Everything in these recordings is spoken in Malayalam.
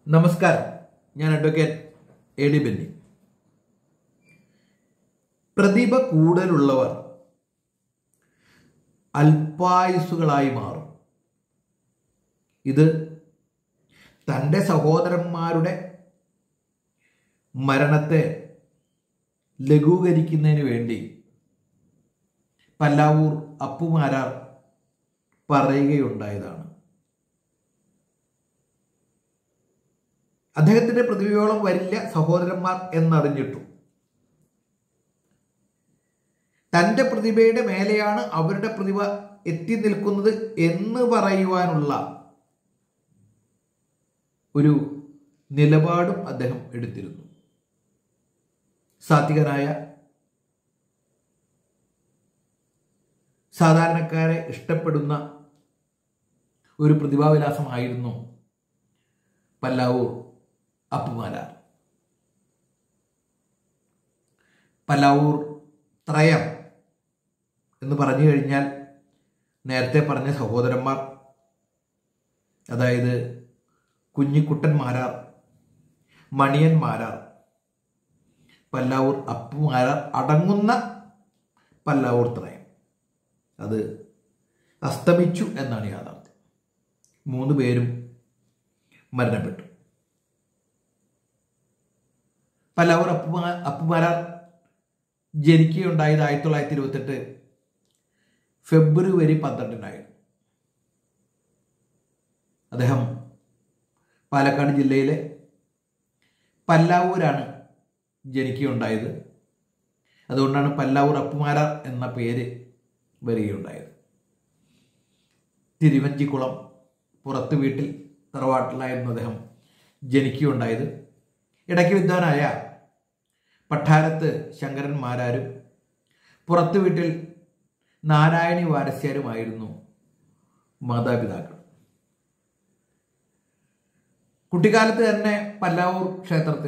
നമസ്കാരം ഞാൻ അഡ്വക്കേറ്റ് എ ഡി ബെന്നി പ്രതിഭ കൂടുതലുള്ളവർ അല്പായുസുകളായി മാറും ഇത് തൻ്റെ സഹോദരന്മാരുടെ മരണത്തെ ലഘൂകരിക്കുന്നതിന് വേണ്ടി പല്ലാവൂർ അപ്പുമാരാർ പറയുകയുണ്ടായതാണ് അദ്ദേഹത്തിന്റെ പ്രതിഭയോളം വരില്ല സഹോദരന്മാർ എന്നറിഞ്ഞിട്ടും തൻ്റെ പ്രതിഭയുടെ മേലെയാണ് അവരുടെ പ്രതിഭ എത്തി നിൽക്കുന്നത് എന്ന് പറയുവാനുള്ള ഒരു നിലപാടും അദ്ദേഹം എടുത്തിരുന്നു സാത്വികനായ സാധാരണക്കാരെ ഇഷ്ടപ്പെടുന്ന ഒരു പ്രതിഭാവിലാസമായിരുന്നു പല്ലാവൂർ അപ്പുമാരാർ പല്ലാവൂർ ത്രയം എന്ന് പറഞ്ഞു കഴിഞ്ഞാൽ നേരത്തെ പറഞ്ഞ സഹോദരന്മാർ അതായത് കുഞ്ഞിക്കുട്ടന്മാരാർ മണിയന്മാരാർ പല്ലാവൂർ അപ്പുമാരാർ അടങ്ങുന്ന പല്ലാവൂർ ത്രയം അത് അസ്തമിച്ചു എന്നാണ് യാഥാർത്ഥ്യം മൂന്ന് പേരും മരണപ്പെട്ടു പല്ലാവൂർ അപ്പുമാ അപ്പുമാരാർ ജനിക്കുകയുണ്ടായത് ആയിരത്തി തൊള്ളായിരത്തി ഇരുപത്തെട്ട് ഫെബ്രുവരി പന്ത്രണ്ടിനായിരുന്നു അദ്ദേഹം പാലക്കാട് ജില്ലയിലെ പല്ലാവൂരാണ് ജനിക്കുകയുണ്ടായത് അതുകൊണ്ടാണ് പല്ലാവൂർ അപ്പുമാരാർ എന്ന പേര് വരികയുണ്ടായത് തിരുവഞ്ചിക്കുളം പുറത്ത് വീട്ടിൽ തറവാട്ടിലായിരുന്നു അദ്ദേഹം ജനിക്കുകയുണ്ടായത് ഇടയ്ക്ക് വിദ്വാനായ പട്ടാരത്ത് ശങ്കരന്മാരാരും പുറത്തു വീട്ടിൽ നാരായണി വാരസ്യാരുമായിരുന്നു മാതാപിതാക്കൾ കുട്ടിക്കാലത്ത് തന്നെ പല്ലാവൂർ ക്ഷേത്രത്തിൽ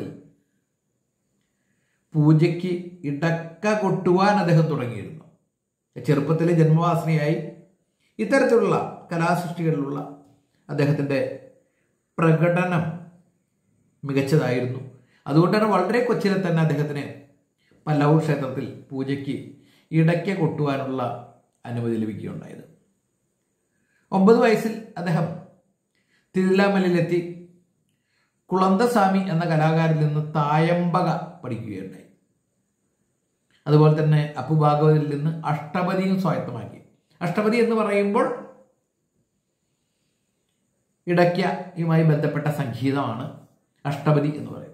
പൂജയ്ക്ക് ഇടക്ക കൊട്ടുവാൻ അദ്ദേഹം തുടങ്ങിയിരുന്നു ചെറുപ്പത്തിലെ ജന്മവാസനയായി ഇത്തരത്തിലുള്ള കലാസൃഷ്ടികളിലുള്ള അദ്ദേഹത്തിൻ്റെ പ്രകടനം മികച്ചതായിരുന്നു അതുകൊണ്ടാണ് വളരെ കൊച്ചിലെ തന്നെ അദ്ദേഹത്തിന് പല്ലാവൂർ ക്ഷേത്രത്തിൽ പൂജയ്ക്ക് ഇടയ്ക്ക് കൊട്ടുവാനുള്ള അനുമതി ലഭിക്കുകയുണ്ടായത് ഒമ്പത് വയസ്സിൽ അദ്ദേഹം തിരുവില്ലാമലയിലെത്തി കുളന്തസ്വാമി എന്ന കലാകാരിൽ നിന്ന് തായമ്പക പഠിക്കുകയുണ്ടായി അതുപോലെ തന്നെ അപ്പുഭാഗവതിൽ നിന്ന് അഷ്ടപതിയും സ്വായത്തമാക്കി അഷ്ടപതി എന്ന് പറയുമ്പോൾ ഇടയ്ക്കയുമായി ബന്ധപ്പെട്ട സംഗീതമാണ് അഷ്ടപതി എന്ന് പറയുന്നത്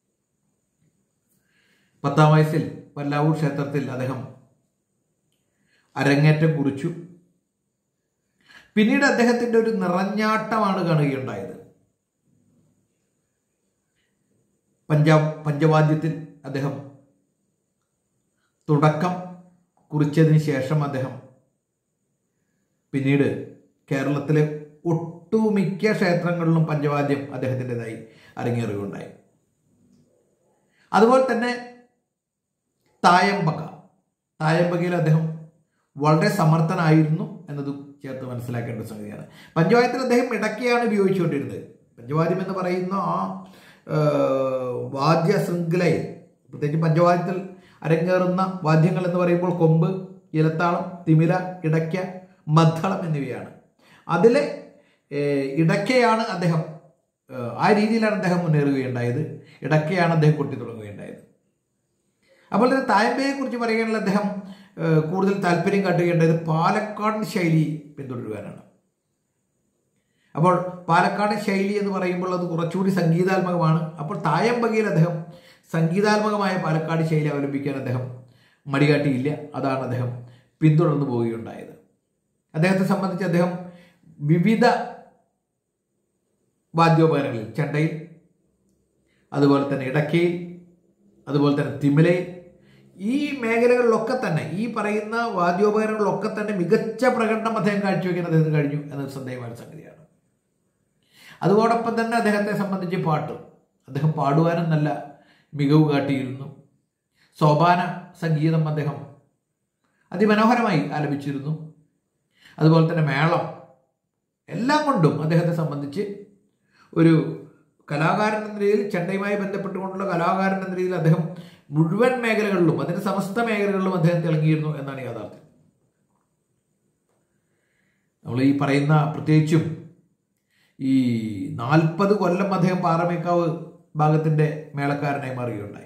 പത്താം വയസ്സിൽ പല്ലാവൂർ ക്ഷേത്രത്തിൽ അദ്ദേഹം അരങ്ങേറ്റം കുറിച്ചു പിന്നീട് അദ്ദേഹത്തിന്റെ ഒരു നിറഞ്ഞാട്ടമാണ് കാണുകയുണ്ടായത് പഞ്ചാബ് പഞ്ചവാദ്യത്തിൽ അദ്ദേഹം തുടക്കം കുറിച്ചതിന് ശേഷം അദ്ദേഹം പിന്നീട് കേരളത്തിലെ ഒട്ടുമിക്ക ക്ഷേത്രങ്ങളിലും പഞ്ചവാദ്യം അദ്ദേഹത്തിൻ്റെതായി അരങ്ങേറുകയുണ്ടായി അതുപോലെ തന്നെ തായമ്പക തായമ്പകയിൽ അദ്ദേഹം വളരെ സമർത്ഥനായിരുന്നു എന്നതും ചേർത്ത് മനസ്സിലാക്കേണ്ട സംഗതിയാണ് പഞ്ചവാദ്യത്തിൽ അദ്ദേഹം ഇടയ്ക്കാണ് ഉപയോഗിച്ചുകൊണ്ടിരുന്നത് പഞ്ചവാദ്യം എന്ന് പറയുന്ന ആ വാദ്യ ശൃംഖലയിൽ പ്രത്യേകിച്ച് പഞ്ചവാദ്യത്തിൽ അരങ്ങേറുന്ന വാദ്യങ്ങൾ എന്ന് പറയുമ്പോൾ കൊമ്പ് ഇലത്താളം തിമിര ഇടയ്ക്ക മദ്ദളം എന്നിവയാണ് അതിലെ ഇടയ്ക്കയാണ് അദ്ദേഹം ആ രീതിയിലാണ് അദ്ദേഹം മുന്നേറുകയുണ്ടായത് ഇടയ്ക്കയാണ് അദ്ദേഹം കൊട്ടി തുടങ്ങുകയുണ്ടായത് അപ്പോൾ തന്നെ തായമ്പയെ കുറിച്ച് പറയുകയാണെങ്കിൽ അദ്ദേഹം കൂടുതൽ താല്പര്യം കാട്ടുകയുണ്ടായത് പാലക്കാടൻ ശൈലി പിന്തുടരുവാനാണ് അപ്പോൾ പാലക്കാടൻ ശൈലി എന്ന് പറയുമ്പോൾ അത് കുറച്ചുകൂടി സംഗീതാത്മകമാണ് അപ്പോൾ തായമ്പകയിൽ അദ്ദേഹം സംഗീതാത്മകമായ പാലക്കാട് ശൈലി അവലംബിക്കാൻ അദ്ദേഹം മടികാട്ടിയില്ല അതാണ് അദ്ദേഹം പിന്തുടർന്നു പോവുകയുണ്ടായത് അദ്ദേഹത്തെ സംബന്ധിച്ച് അദ്ദേഹം വിവിധ വാദ്യോപകരണങ്ങളിൽ ചെണ്ടയിൽ അതുപോലെ തന്നെ ഇടക്കയിൽ അതുപോലെ തന്നെ തിമിലയിൽ ഈ മേഖലകളിലൊക്കെ തന്നെ ഈ പറയുന്ന വാദ്യോപകരണങ്ങളിലൊക്കെ തന്നെ മികച്ച പ്രകടനം അദ്ദേഹം കാഴ്ചവെക്കാൻ അദ്ദേഹത്തിന് കഴിഞ്ഞു എന്നത് സന്ദേഹമായ സംഗതിയാണ് അതോടൊപ്പം തന്നെ അദ്ദേഹത്തെ സംബന്ധിച്ച് പാട്ട് അദ്ദേഹം പാടുവാനും നല്ല മികവ് കാട്ടിയിരുന്നു സോപാന സംഗീതം അദ്ദേഹം അതിമനോഹരമായി ആലപിച്ചിരുന്നു അതുപോലെ തന്നെ മേളം എല്ലാം കൊണ്ടും അദ്ദേഹത്തെ സംബന്ധിച്ച് ഒരു കലാകാരൻ എന്ന നിലയിൽ ചെണ്ടയുമായി ബന്ധപ്പെട്ടുകൊണ്ടുള്ള കലാകാരൻ എന്ന രീതിയിൽ അദ്ദേഹം മുഴുവൻ മേഖലകളിലും അതിന്റെ സമസ്ത മേഖലകളിലും അദ്ദേഹം തിളങ്ങിയിരുന്നു എന്നാണ് യാഥാർത്ഥ്യം നമ്മൾ ഈ പറയുന്ന പ്രത്യേകിച്ചും ഈ നാൽപ്പത് കൊല്ലം അദ്ദേഹം പാറമേക്കാവ് ഭാഗത്തിന്റെ മേളക്കാരനായി മാറുകയുണ്ടായി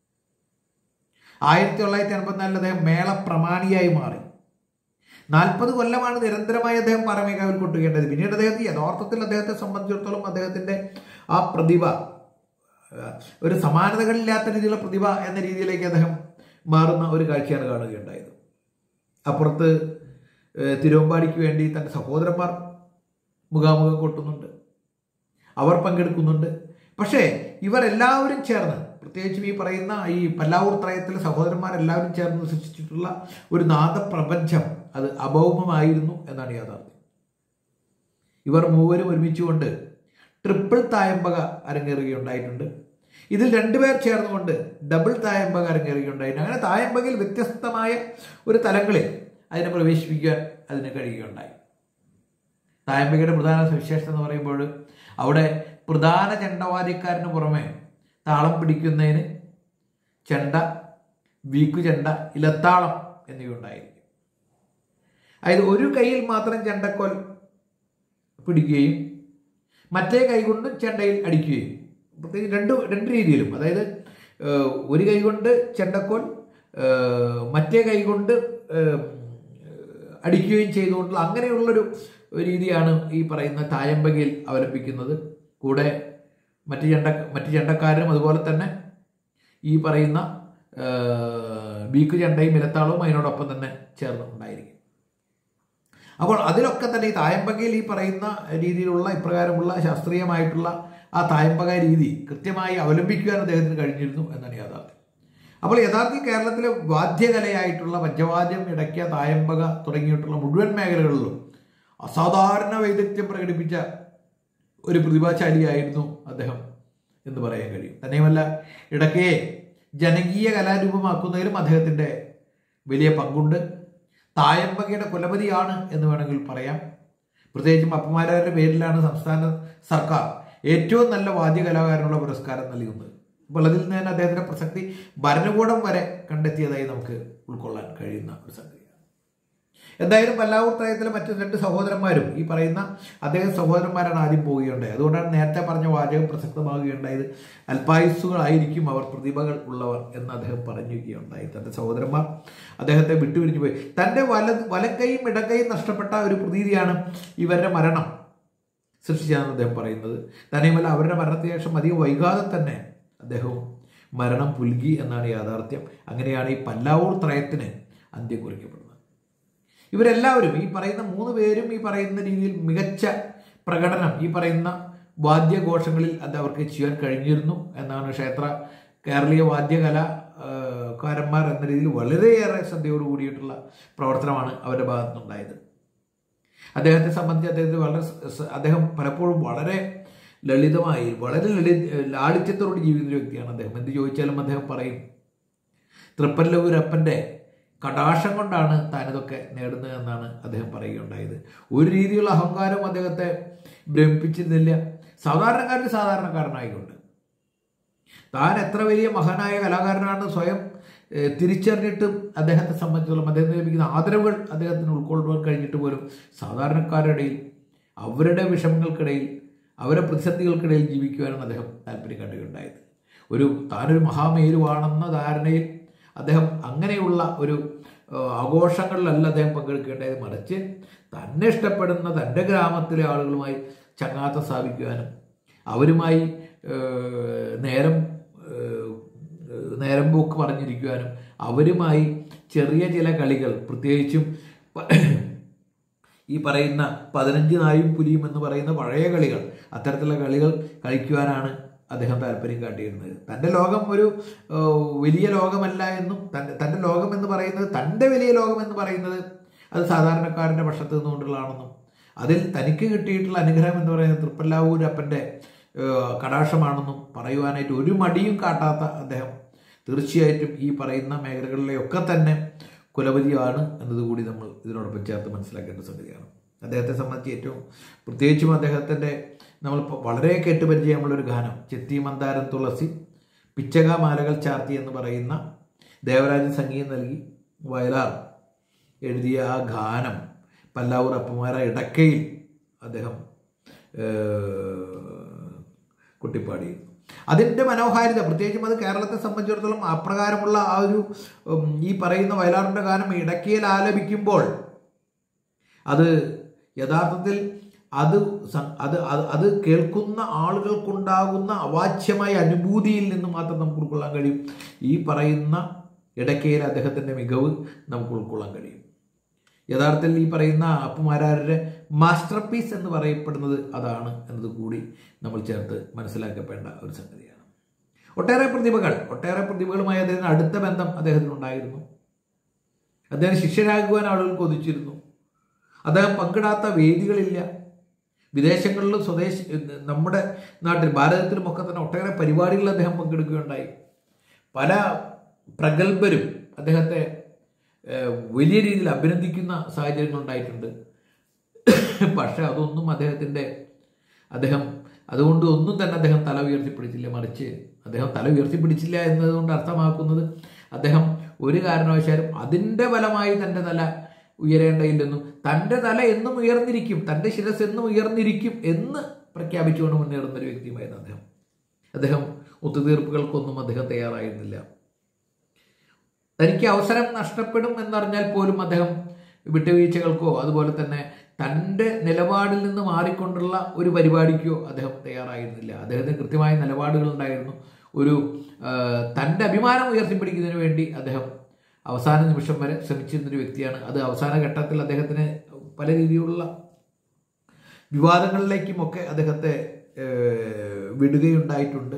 ആയിരത്തി തൊള്ളായിരത്തി എൺപത്തിനാലിൽ അദ്ദേഹം മേള പ്രമാണിയായി മാറി നാൽപ്പത് കൊല്ലമാണ് നിരന്തരമായി അദ്ദേഹം പാറമേക്കാവിൽ കൊട്ടുകേണ്ടത് പിന്നീട് അദ്ദേഹത്തെ യഥാർത്ഥത്തിൽ അദ്ദേഹത്തെ സംബന്ധിച്ചിടത്തോളം അദ്ദേഹത്തിന്റെ ആ പ്രതിഭ ഏഹ്, ഒരു സമാനതകളില്ലാത്ത രീതിയിലുള്ള പ്രതിഭ എന്ന രീതിയിലേക്ക് അദ്ദേഹം മാറുന്ന ഒരു കാഴ്ചയാണ് കാണുകയുണ്ടായത് അപ്പുറത്ത് ഏഹ്, തിരുവമ്പാടിക്ക് വേണ്ടി തന്റെ സഹോദരന്മാർ മുഖാമുഖം കൊട്ടുന്നുണ്ട് അവർ പങ്കെടുക്കുന്നുണ്ട് പക്ഷേ ഇവർ എല്ലാവരും ചേർന്ന് പ്രത്യേകിച്ചും ഈ പറയുന്ന ഈ പല്ലാവൂർ ത്രയത്തിലെ സഹോദരന്മാരെല്ലാവരും ചേർന്ന് സൃഷ്ടിച്ചിട്ടുള്ള ഒരു നാദപ്രപഞ്ചം അത് അഭൗമമായിരുന്നു എന്നാണ് യാഥാർത്ഥ്യം ഇവർ മൂവരും ഒരുമിച്ചുകൊണ്ട് ട്രിപ്പിൾ തായമ്പക അരങ്ങേറുകയുണ്ടായിട്ടുണ്ട് ഇതിൽ രണ്ടുപേർ ചേർന്നുകൊണ്ട് ഡബിൾ തായമ്പക അരങ്ങേറുകയുണ്ടായിട്ടുണ്ട് അങ്ങനെ തായമ്പകയിൽ വ്യത്യസ്തമായ ഒരു തലങ്ങളിൽ അതിനെ പ്രവേശിപ്പിക്കാൻ അതിന് കഴിയുകയുണ്ടായി തായമ്പകയുടെ പ്രധാന സവിശേഷത എന്ന് പറയുമ്പോൾ അവിടെ പ്രധാന ചെണ്ടവാദ്യക്കാരന് പുറമെ താളം പിടിക്കുന്നതിന് ചെണ്ട വീക്കു ചെണ്ട ഇലത്താളം എന്നിവ ഉണ്ടായിരിക്കും അതായത് ഒരു കൈയിൽ മാത്രം ചെണ്ടക്കോൽ പിടിക്കുകയും മറ്റേ കൈ കൊണ്ട് ചെണ്ടയിൽ അടിക്കുകയും പ്രത്യേകിച്ച് രണ്ട് രണ്ട് രീതിയിലും അതായത് ഏഹ്, ഒരു കൈ കൊണ്ട് ചെണ്ടക്കോൽ ഏഹ്, മറ്റേ കൈ കൊണ്ട് ഏഹ്, അടിക്കുകയും ചെയ്തുകൊണ്ടുള്ള അങ്ങനെയുള്ളൊരു രീതിയാണ് ഈ പറയുന്ന തായമ്പകയിൽ അവലംബിക്കുന്നത് കൂടെ മറ്റ് ചെണ്ട മറ്റ് ചെണ്ടക്കാരും അതുപോലെ തന്നെ ഈ പറയുന്ന ഏഹ്, ബീക്ക് ചെണ്ടയും ഇലത്താളവും അതിനോടൊപ്പം തന്നെ ചേർന്ന് ഉണ്ടായിരിക്കും അപ്പോൾ അതിലൊക്കെ തന്നെ ഈ തായമ്പകയിൽ ഈ പറയുന്ന രീതിയിലുള്ള ഇപ്രകാരമുള്ള ശാസ്ത്രീയമായിട്ടുള്ള ആ തായമ്പക രീതി കൃത്യമായി അവലംബിക്കുവാൻ അദ്ദേഹത്തിന് കഴിഞ്ഞിരുന്നു എന്നാണ് യാഥാർത്ഥ്യം അപ്പോൾ യഥാർത്ഥ കേരളത്തിലെ വാദ്യകലയായിട്ടുള്ള പഞ്ചവാദ്യം ഇടയ്ക്ക തായമ്പക തുടങ്ങിയിട്ടുള്ള മുഴുവൻ മേഖലകളിലും അസാധാരണ വൈദഗ്ധ്യം പ്രകടിപ്പിച്ച ഒരു പ്രതിഭാശാലിയായിരുന്നു അദ്ദേഹം എന്ന് പറയാൻ കഴിയും തന്നെയുമല്ല ഇടയ്ക്കയെ ജനകീയ കലാരൂപമാക്കുന്നതിലും അദ്ദേഹത്തിൻ്റെ വലിയ പങ്കുണ്ട് തായമ്പകയുടെ കുലപതിയാണ് എന്ന് വേണമെങ്കിൽ പറയാം പ്രത്യേകിച്ചും അപ്പമാരുടെ പേരിലാണ് സംസ്ഥാന സർക്കാർ ഏറ്റവും നല്ല വാദ്യകലാകാരനുള്ള പുരസ്കാരം നൽകുന്നത് അപ്പോൾ അതിൽ നിന്ന് തന്നെ അദ്ദേഹത്തിന്റെ പ്രസക്തി ഭരണകൂടം വരെ കണ്ടെത്തിയതായി നമുക്ക് ഉൾക്കൊള്ളാൻ കഴിയുന്ന ഒരു സംഗതിയാണ് എന്തായാലും പല്ലാവൂർ ത്രയത്തിലെ മറ്റു രണ്ട് സഹോദരന്മാരും ഈ പറയുന്ന അദ്ദേഹം സഹോദരന്മാരാണ് ആദ്യം പോവുകയുണ്ടായത് അതുകൊണ്ടാണ് നേരത്തെ പറഞ്ഞ വാചകം പ്രസക്തമാകുകയുണ്ടായത് അല്പായുസ്സുകളായിരിക്കും അവർ പ്രതിഭകൾ ഉള്ളവർ എന്ന് അദ്ദേഹം പറഞ്ഞിരിക്കുകയുണ്ടായി തന്റെ സഹോദരന്മാർ അദ്ദേഹത്തെ വിട്ടുപിരിഞ്ഞു പോയി തന്റെ വല വലക്കൈയും ഇടക്കൈയും നഷ്ടപ്പെട്ട ഒരു പ്രതീതിയാണ് ഇവരുടെ മരണം സൃഷ്ടിച്ചതെന്ന് അദ്ദേഹം പറയുന്നത് തന്നെയുമല്ല അവരുടെ മരണത്തിന് ശേഷം അധികം വൈകാതെ തന്നെ അദ്ദേഹവും മരണം പുൽകി എന്നാണ് യാഥാർത്ഥ്യം അങ്ങനെയാണ് ഈ പല്ലാവൂർ ത്രയത്തിന് അന്ത്യം കുറിക്കപ്പെടുന്നത് ഇവരെല്ലാവരും ഈ പറയുന്ന മൂന്ന് പേരും ഈ പറയുന്ന രീതിയിൽ മികച്ച പ്രകടനം ഈ പറയുന്ന വാദ്യഘോഷങ്ങളിൽ അത് അവർക്ക് ചെയ്യാൻ കഴിഞ്ഞിരുന്നു എന്നാണ് ക്ഷേത്ര കേരളീയ വാദ്യകല ആ, കാരന്മാർ എന്ന രീതിയിൽ വളരെയേറെ ശ്രദ്ധയോട് കൂടിയിട്ടുള്ള പ്രവർത്തനമാണ് അവരുടെ ഭാഗത്തുനിന്നുണ്ടായത് അദ്ദേഹത്തെ സംബന്ധിച്ച് അദ്ദേഹത്തിന് വളരെ സ- സ- അദ്ദേഹം പലപ്പോഴും വളരെ ലളിതമായി വളരെ ലളി ലാളിത്യത്തോട് ജീവിക്കുന്ന ഒരു വ്യക്തിയാണ് അദ്ദേഹം എന്ത് ചോദിച്ചാലും അദ്ദേഹം പറയും തൃപ്പല്ലൂരപ്പൻ്റെ കടാശം കൊണ്ടാണ് താനിതൊക്കെ നേടുന്നത് എന്നാണ് അദ്ദേഹം പറയുകയുണ്ടായത് ഒരു രീതിയിലുള്ള അഹങ്കാരവും അദ്ദേഹത്തെ ഭ്രമിപ്പിച്ചിരുന്നില്ല സാധാരണക്കാരൻ സാധാരണക്കാരനായിക്കൊണ്ട് താൻ എത്ര വലിയ മഹാനായ കലാകാരനാണെന്ന് സ്വയം ഏഹ്, തിരിച്ചറിഞ്ഞിട്ടും അദ്ദേഹത്തെ സംബന്ധിച്ചിടത്തോളം അദ്ദേഹത്തിന് ലഭിക്കുന്ന ആദരവുകൾ അദ്ദേഹത്തിന് ഉൾക്കൊള്ളുവാൻ കഴിഞ്ഞിട്ട് പോലും സാധാരണക്കാരുടെ ഇടയിൽ അവരുടെ വിഷമങ്ങൾക്കിടയിൽ അവരുടെ പ്രതിസന്ധികൾക്കിടയിൽ ജീവിക്കുവാനാണ് അദ്ദേഹം താല്പര്യം കണ്ടുകയുണ്ടായത് ഒരു താനൊരു മഹാമേരുവാണെന്ന ധാരണയിൽ അദ്ദേഹം അങ്ങനെയുള്ള ഒരു ഏഹ്, ആഘോഷങ്ങളിലല്ല അദ്ദേഹം പങ്കെടുക്കേണ്ടത് മറിച്ച് തന്നെ ഇഷ്ടപ്പെടുന്ന തൻ്റെ ഗ്രാമത്തിലെ ആളുകളുമായി ചങ്ങാത്ത സ്ഥാപിക്കുവാനും അവരുമായി ഏഹ്, നേരം ഏഹ്, നേരം പോക്ക് പറഞ്ഞിരിക്കുവാനും അവരുമായി ചെറിയ ചില കളികൾ പ്രത്യേകിച്ചും പ- ഈ പറയുന്ന പതിനഞ്ച് നായും പുലിയും എന്ന് പറയുന്ന പഴയ കളികൾ അത്തരത്തിലുള്ള കളികൾ കളിക്കുവാനാണ് അദ്ദേഹം താല്പര്യം കാട്ടിയിരുന്നത് തൻ്റെ ലോകം ഒരു ഏഹ്, വലിയ ലോകമല്ല എന്നും തൻ്റെ തൻ്റെ ലോകം എന്ന് പറയുന്നത് തൻ്റെ വലിയ ലോകം എന്ന് പറയുന്നത് അത് സാധാരണക്കാരൻ്റെ പക്ഷത്ത് നിന്നുകൊണ്ടുള്ളതാണെന്നും അതിൽ തനിക്ക് കിട്ടിയിട്ടുള്ള അനുഗ്രഹം എന്ന് പറയുന്നത് തൃപ്പല്ലാവൂരപ്പൻ്റെ ഏഹ്, കടാക്ഷമാണെന്നും പറയുവാനായിട്ട് ഒരു മടിയും കാട്ടാത്ത അദ്ദേഹം തീർച്ചയായിട്ടും ഈ പറയുന്ന മേഖലകളിലെയൊക്കെ തന്നെ കുലപതിയാണ് എന്നതുകൂടി നമ്മൾ ഇതിനോടൊപ്പം ചേർത്ത് മനസ്സിലാക്കേണ്ട സംഗതിയാണ് അദ്ദേഹത്തെ സംബന്ധിച്ച് ഏറ്റവും പ്രത്യേകിച്ചും അദ്ദേഹത്തിൻ്റെ നമ്മൾ വളരെ കേട്ടുപരിചയമുള്ളൊരു ഗാനം ചെത്തി മന്ദാരം തുളസി പിച്ചക മാലകൾ ചാർത്തി എന്ന് പറയുന്ന ദേവരാജൻ സംഗീതം നൽകി വയലാർ എഴുതിയ ആ ഗാനം പല്ലാവൂർ അപ്പമാര ഇടക്കയിൽ അദ്ദേഹം കുട്ടിപ്പാടി അതിൻ്റെ മനോഹാരിത പ്രത്യേകിച്ചും അത് കേരളത്തെ സംബന്ധിച്ചിടത്തോളം അപ്രകാരമുള്ള ആ ഒരു ഉം, ഈ പറയുന്ന വയലാറിൻ്റെ ഗാനം ഇടക്കയിൽ ആലപിക്കുമ്പോൾ അത് യഥാർത്ഥത്തിൽ അത് സ- അത് അത് അത് കേൾക്കുന്ന ആളുകൾക്കുണ്ടാകുന്ന അവാച്യമായ അനുഭൂതിയിൽ നിന്ന് മാത്രം നമുക്ക് ഉൾക്കൊള്ളാൻ കഴിയും ഈ പറയുന്ന ഇടയ്ക്കയിൽ അദ്ദേഹത്തിൻ്റെ മികവ് നമുക്ക് ഉൾക്കൊള്ളാൻ കഴിയും യഥാർത്ഥത്തിൽ ഈ പറയുന്ന അപ്പുമാരാരുടെ മാസ്റ്റർ പീസ് എന്ന് പറയപ്പെടുന്നത് അതാണ് എന്നത് കൂടി നമ്മൾ ചേർത്ത് മനസ്സിലാക്കപ്പെടേണ്ട ഒരു സംഗതിയാണ് ഒട്ടേറെ പ്രതിഭകൾ ഒട്ടേറെ പ്രതിഭകളുമായി അദ്ദേഹത്തിന് അടുത്ത ബന്ധം അദ്ദേഹത്തിനുണ്ടായിരുന്നു അദ്ദേഹം ശിഷ്യരാകുവാൻ ആളുകൾ കൊതിച്ചിരുന്നു അദ്ദേഹം പങ്കിടാത്ത വേദികളില്ല വിദേശങ്ങളിലും സ്വദേശ നമ്മുടെ നാട്ടിൽ ഭാരതത്തിലും ഒക്കെ തന്നെ ഒട്ടേറെ പരിപാടികളിൽ അദ്ദേഹം പങ്കെടുക്കുകയുണ്ടായി പല പ്രഗത്ഭരും അദ്ദേഹത്തെ ഏഹ്, വലിയ രീതിയിൽ അഭിനന്ദിക്കുന്ന സാഹചര്യങ്ങൾ ഉണ്ടായിട്ടുണ്ട് പക്ഷെ അതൊന്നും അദ്ദേഹത്തിൻ്റെ അദ്ദേഹം അതുകൊണ്ട് ഒന്നും തന്നെ അദ്ദേഹം തല ഉയർത്തിപ്പിടിച്ചില്ല മറിച്ച് അദ്ദേഹം തല ഉയർത്തിപ്പിടിച്ചില്ല എന്നതുകൊണ്ട് അർത്ഥമാക്കുന്നത് അദ്ദേഹം ഒരു കാരണവശാലും അതിൻ്റെ ഫലമായി തൻ്റെ തല ഉയരേണ്ടയില്ലെന്നും തൻ്റെ തല എന്നും ഉയർന്നിരിക്കും തൻ്റെ ശിരസ് എന്നും ഉയർന്നിരിക്കും എന്ന് പ്രഖ്യാപിച്ചുകൊണ്ട് മുന്നേറുന്ന ഒരു വ്യക്തിയുമായിരുന്നു അദ്ദേഹം അദ്ദേഹം ഒത്തുതീർപ്പുകൾക്കൊന്നും അദ്ദേഹം തയ്യാറായിരുന്നില്ല തനിക്ക് അവസരം നഷ്ടപ്പെടും എന്നറിഞ്ഞാൽ പോലും അദ്ദേഹം വിട്ടുവീഴ്ചകൾക്കോ അതുപോലെ തന്നെ തൻ്റെ നിലപാടിൽ നിന്ന് മാറിക്കൊണ്ടുള്ള ഒരു പരിപാടിക്കോ അദ്ദേഹം തയ്യാറായിരുന്നില്ല അദ്ദേഹത്തിന് കൃത്യമായ നിലപാടുകൾ ഉണ്ടായിരുന്നു ഒരു ആ, തൻ്റെ അഭിമാനം ഉയർത്തിപ്പിടിക്കുന്നതിന് വേണ്ടി അദ്ദേഹം അവസാന നിമിഷം വരെ ശ്രമിച്ചിരുന്നൊരു വ്യക്തിയാണ് അത് അവസാന ഘട്ടത്തിൽ അദ്ദേഹത്തിന് പല രീതിയിലുള്ള വിവാദങ്ങളിലേക്കുമൊക്കെ അദ്ദേഹത്തെ ഏഹ്, വിടുകയുണ്ടായിട്ടുണ്ട്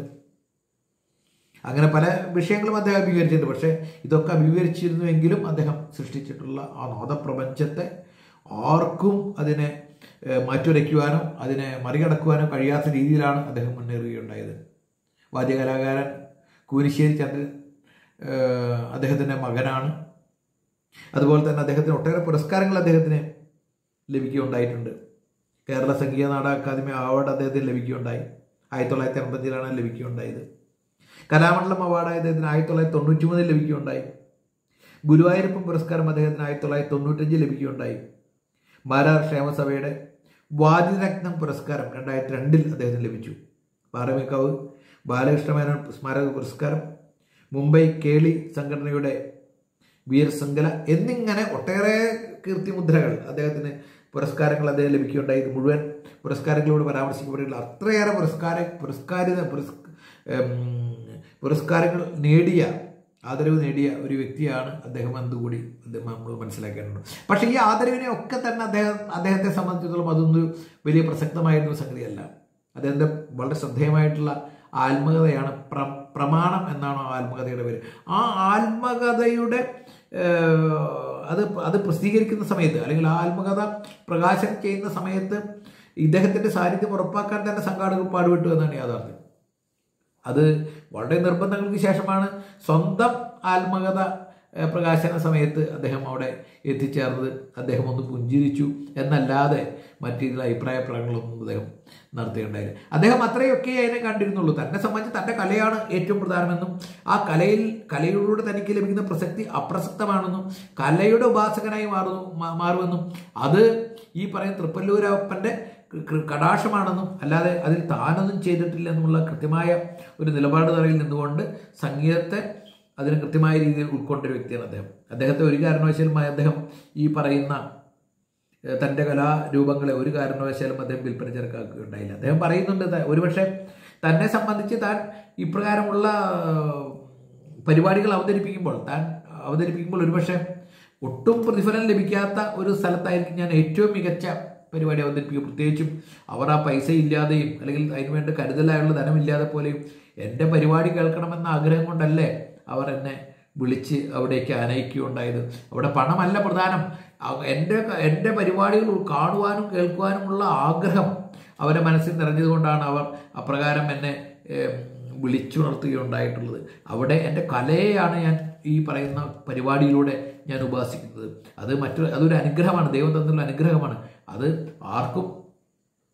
അങ്ങനെ പല വിഷയങ്ങളും അദ്ദേഹം അഭിമുഖീകരിച്ചിട്ടുണ്ട് പക്ഷേ ഇതൊക്കെ അഭിമുഖീകരിച്ചിരുന്നുവെങ്കിലും അദ്ദേഹം സൃഷ്ടിച്ചിട്ടുള്ള ആ നാദപ്രപഞ്ചത്തെ ആർക്കും അതിനെ ഏഹ്, മാറ്റുരയ്ക്കുവാനോ അതിനെ മറികടക്കുവാനോ കഴിയാത്ത രീതിയിലാണ് അദ്ദേഹം മുന്നേറുകയുണ്ടായത് വാദ്യകലാകാരൻ കൂനിശ്ശേരി ചന്ദ്രൻ ഏഹ്, അദ്ദേഹത്തിൻ്റെ മകനാണ് അതുപോലെ തന്നെ അദ്ദേഹത്തിന് ഒട്ടേറെ പുരസ്കാരങ്ങൾ അദ്ദേഹത്തിന് ലഭിക്കുകയുണ്ടായിട്ടുണ്ട് കേരള സംഗീത നാടക അക്കാദമി അവാർഡ് അദ്ദേഹത്തിന് ലഭിക്കുകയുണ്ടായി ആയിരത്തി തൊള്ളായിരത്തി അമ്പത്തിലാണ് ലഭിക്കുകയുണ്ടായത് കലാമണ്ഡലം അവാർഡ് അദ്ദേഹത്തിന് ആയിരത്തി തൊള്ളായിരത്തി തൊണ്ണൂറ്റി മൂന്നിൽ ലഭിക്കുകയുണ്ടായി ഗുരുവായൂരപ്പൻ പുരസ്കാരം അദ്ദേഹത്തിന് ആയിരത്തി തൊള്ളായിരത്തി തൊണ്ണൂറ്റഞ്ചിൽ ലഭിക്കുകയുണ്ടായി മാരാർ ക്ഷേമസഭയുടെ വാദിരത്നം പുരസ്കാരം രണ്ടായിരത്തി രണ്ടിൽ അദ്ദേഹത്തിന് ലഭിച്ചു പാറമേക്കാവ് ബാലകൃഷ്ണമേനോൻ സ്മാരക പുരസ്കാരം മുംബൈ കേളി സംഘടനയുടെ വീർ സങ്കല എന്നിങ്ങനെ ഒട്ടേറെ കീർത്തിമുദ്രകൾ അദ്ദേഹത്തിന് പുരസ്കാരങ്ങൾ അദ്ദേഹം ലഭിക്കുകയുണ്ടായി ഇത് മുഴുവൻ പുരസ്കാരങ്ങളോട് പരാമർശിക്കപ്പെട്ടിട്ടുള്ള അത്രയേറെ പുരസ്കാര പുരസ്കാരിത പുരസ് ഉം, പുരസ്കാരങ്ങൾ നേടിയ ആദരവ് നേടിയ ഒരു വ്യക്തിയാണ് അദ്ദേഹം എന്നുകൂടി അദ്ദേഹം നമ്മൾ മനസ്സിലാക്കേണ്ടത് പക്ഷേ ഈ ആദരവിനെ ഒക്കെ തന്നെ അദ്ദേഹം അദ്ദേഹത്തെ സംബന്ധിച്ചിടത്തോളം അതൊന്നും വലിയ പ്രസക്തമായിരുന്ന സംഗതിയല്ല അദ്ദേഹത്തിൻ്റെ വളരെ ശ്രദ്ധേയമായിട്ടുള്ള ആത്മകഥയാണ് പ്ര പ്രമാണം എന്നാണ് ആ ആത്മകഥയുടെ പേര് ആ ആത്മകഥയുടെ ഏഹ്, അത് അത് പ്രസിദ്ധീകരിക്കുന്ന സമയത്ത് അല്ലെങ്കിൽ ആ ആത്മകഥ പ്രകാശനം ചെയ്യുന്ന സമയത്ത് ഇദ്ദേഹത്തിൻ്റെ സാന്നിധ്യം ഉറപ്പാക്കാൻ തന്നെ സംഘാടകർ പാടുപെട്ടു എന്നാണ് യാഥാർത്ഥ്യം അത് വളരെ നിർബന്ധങ്ങൾക്ക് ശേഷമാണ് സ്വന്തം ആത്മകഥ ഏഹ്, പ്രകാശന സമയത്ത് അദ്ദേഹം അവിടെ എത്തിച്ചേർന്നത് അദ്ദേഹം ഒന്ന് പുഞ്ചിരിച്ചു എന്നല്ലാതെ മറ്റു രീതിയിൽ അഭിപ്രായ പ്രകടനങ്ങളൊന്നും അദ്ദേഹം നടത്തുകയുണ്ടായില്ല അദ്ദേഹം അത്രയൊക്കെ അതിനെ കണ്ടിരുന്നുള്ളൂ തന്നെ സംബന്ധിച്ച് തൻ്റെ കലയാണ് ഏറ്റവും പ്രധാനമെന്നും ആ കലയിൽ കലയിലൂടെ തനിക്ക് ലഭിക്കുന്ന പ്രസക്തി അപ്രസക്തമാണെന്നും കലയുടെ ഉപാസകനായി മാറുന്നു മാ- മാറുമെന്നും അത് ഈ പറയുന്ന തൃപ്പല്ലൂരപ്പൻ്റെ കൃ- കടാക്ഷമാണെന്നും അല്ലാതെ അതിൽ താനൊന്നും ചെയ്തിട്ടില്ല എന്നുള്ള കൃത്യമായ ഒരു നിലപാട് തറയിൽ നിന്നുകൊണ്ട് സംഗീതത്തെ അതിന് കൃത്യമായ രീതിയിൽ ഉൾക്കൊണ്ടൊരു വ്യക്തിയാണ് അദ്ദേഹം അദ്ദേഹത്തെ ഒരു കാരണവശാലും അദ്ദേഹം ഈ പറയുന്ന ഏഹ്, തൻ്റെ കലാരൂപങ്ങളെ ഒരു കാരണവശാലും അദ്ദേഹം വിൽപ്പന ചെറുക്കാക്കുകയുണ്ടായില്ല അദ്ദേഹം പറയുന്നുണ്ട് ത- ഒരുപക്ഷെ തന്നെ സംബന്ധിച്ച് താൻ ഇപ്രകാരമുള്ള ഏഹ്, പരിപാടികൾ അവതരിപ്പിക്കുമ്പോൾ താൻ അവതരിപ്പിക്കുമ്പോൾ ഒരുപക്ഷെ ഒട്ടും പ്രതിഫലം ലഭിക്കാത്ത ഒരു സ്ഥലത്തായിരിക്കും ഞാൻ ഏറ്റവും മികച്ച പരിപാടി അവതരിപ്പിക്കും പ്രത്യേകിച്ചും അവർ ആ പൈസ ഇല്ലാതെയും അല്ലെങ്കിൽ അതിനുവേണ്ടി കരുതലായുള്ള ധനമില്ലാതെ പോലെയും എൻ്റെ പരിപാടി കേൾക്കണമെന്ന ആഗ്രഹം കൊണ്ടല്ലേ അവർ എന്നെ വിളിച്ച് അവിടേക്ക് അനയിക്കുകയുണ്ടായത് അവിടെ പണമല്ല പ്രധാനം അവ- എൻ്റെ എൻ്റെ പരിപാടികൾ കാണുവാനും കേൾക്കുവാനുമുള്ള ആഗ്രഹം അവരുടെ മനസ്സിൽ നിറഞ്ഞതുകൊണ്ടാണ് അവർ അപ്രകാരം എന്നെ ഏം, വിളിച്ചുണർത്തുകയുണ്ടായിട്ടുള്ളത് അവിടെ എൻ്റെ കലയെയാണ് ഞാൻ ഈ പറയുന്ന പരിപാടിയിലൂടെ ഞാൻ ഉപാസിക്കുന്നത് അത് മറ്റൊരു അതൊരു അനുഗ്രഹമാണ് ദൈവം തന്നുള്ള അനുഗ്രഹമാണ് അത് ആർക്കും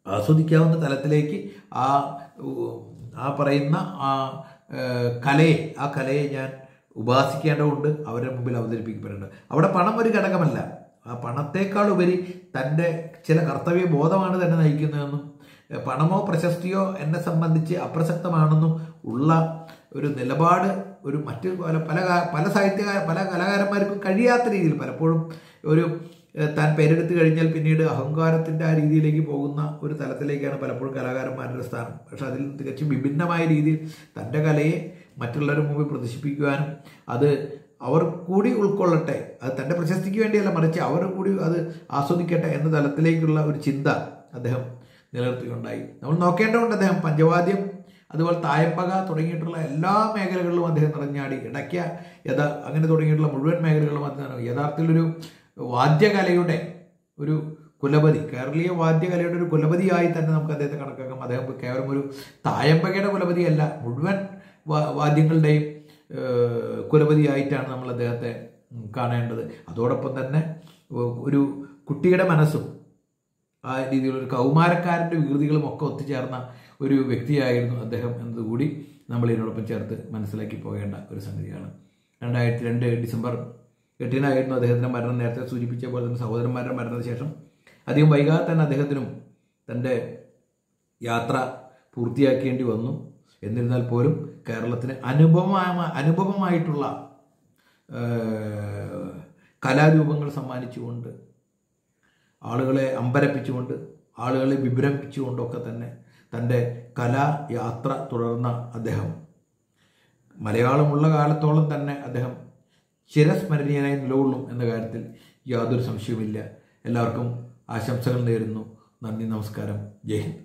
ആസ്വദിക്കാവുന്ന തലത്തിലേക്ക് ആ ഉ- ആ പറയുന്ന ആ ഏഹ്, കലയെ ആ കലയെ ഞാൻ ഉപാസിക്കേണ്ടതുണ്ട് അവരുടെ മുമ്പിൽ അവതരിപ്പിക്കപ്പെടേണ്ടത് അവിടെ പണം ഒരു ഘടകമല്ല ആ പണത്തേക്കാൾ ഉപരി തൻ്റെ ചില കർത്തവ്യ ബോധമാണ് തന്നെ നയിക്കുന്നതെന്നും ഏഹ്, പണമോ പ്രശസ്തിയോ എന്നെ സംബന്ധിച്ച് അപ്രസക്തമാണെന്നും ഉള്ള ഒരു നിലപാട് ഒരു മറ്റ് പല പല കാ- പല സാഹിത്യകാര പല കലാകാരന്മാർക്കും കഴിയാത്ത രീതിയിൽ പലപ്പോഴും ഒരു ഏഹ്, താൻ പേരെടുത്ത് കഴിഞ്ഞാൽ പിന്നീട് അഹങ്കാരത്തിൻ്റെ ആ രീതിയിലേക്ക് പോകുന്ന ഒരു തലത്തിലേക്കാണ് പലപ്പോഴും കലാകാരന്മാരുടെ സ്ഥാനം പക്ഷെ അതിൽ നിന്ന് തികച്ചും വിഭിന്നമായ രീതിയിൽ തൻ്റെ കലയെ മറ്റുള്ളവരുടെ മുമ്പിൽ പ്രദർശിപ്പിക്കുവാനും അത് അവർ കൂടി ഉൾക്കൊള്ളട്ടെ അത് തൻ്റെ പ്രശസ്തിക്ക് വേണ്ടിയല്ല മറിച്ച് അവർ കൂടി അത് ആസ്വദിക്കട്ടെ എന്ന തലത്തിലേക്കുള്ള ഒരു ചിന്ത അദ്ദേഹം നിലനിർത്തിയുണ്ടായി നമ്മൾ നോക്കേണ്ടതുണ്ട് അദ്ദേഹം പഞ്ചവാദ്യം അതുപോലെ തായപ്പക തുടങ്ങിയിട്ടുള്ള എല്ലാ മേഖലകളിലും അദ്ദേഹം നിറഞ്ഞാടി ഇടയ്ക്ക യഥാ അങ്ങനെ തുടങ്ങിയിട്ടുള്ള മുഴുവൻ മേഖലകളിലും അദ്ദേഹം യഥാർത്ഥത്തിലൊരു വാദ്യകലയുടെ ഒരു കുലപതി കേരളീയ വാദ്യകലയുടെ ഒരു കുലപതിയായി തന്നെ നമുക്ക് അദ്ദേഹത്തെ കണക്കാക്കാം അദ്ദേഹം കേവലം ഒരു തായമ്പകയുടെ കുലപതിയല്ല മുഴുവൻ വാ- വാദ്യങ്ങളുടെയും ഏഹ്, കുലപതിയായിട്ടാണ് നമ്മൾ അദ്ദേഹത്തെ ഉം, കാണേണ്ടത് അതോടൊപ്പം തന്നെ ഒ- ഒരു കുട്ടിയുടെ മനസ്സും ആ രീതിയിലുള്ള ഒരു കൗമാരക്കാരൻ്റെ വികൃതികളും ഒക്കെ ഒത്തുചേർന്ന ഒരു വ്യക്തിയായിരുന്നു അദ്ദേഹം എന്നതുകൂടി നമ്മൾ ഇതിനോടൊപ്പം ചേർത്ത് മനസ്സിലാക്കി പോകേണ്ട ഒരു സംഗതിയാണ് രണ്ടായിരത്തി രണ്ട് ഡിസംബർ എട്ടിനായിരുന്നു അദ്ദേഹത്തിൻ്റെ മരണം നേരത്തെ സൂചിപ്പിച്ച പോലെ തന്നെ സഹോദരന്മാരുടെ മരണത്തിന് ശേഷം അധികം വൈകാതെ തന്നെ അദ്ദേഹത്തിനും തൻ്റെ യാത്ര പൂർത്തിയാക്കേണ്ടി വന്നു എന്നിരുന്നാൽ പോലും കേരളത്തിന് അനുപമ അനുപമമായിട്ടുള്ള ഏഹ്, കലാരൂപങ്ങൾ സമ്മാനിച്ചുകൊണ്ട് ആളുകളെ അമ്പരപ്പിച്ചുകൊണ്ട് ആളുകളെ വിഭ്രമിച്ചുകൊണ്ടൊക്കെ തന്നെ തൻ്റെ കലായാത്ര തുടർന്ന അദ്ദേഹം മലയാളമുള്ള കാലത്തോളം തന്നെ അദ്ദേഹം ചിരസ്മരണീയനായി നിലകൊള്ളും എന്ന കാര്യത്തിൽ യാതൊരു സംശയവുമില്ല എല്ലാവർക്കും ആശംസകൾ നേരുന്നു നന്ദി നമസ്കാരം ജയ് ഹിന്ദ്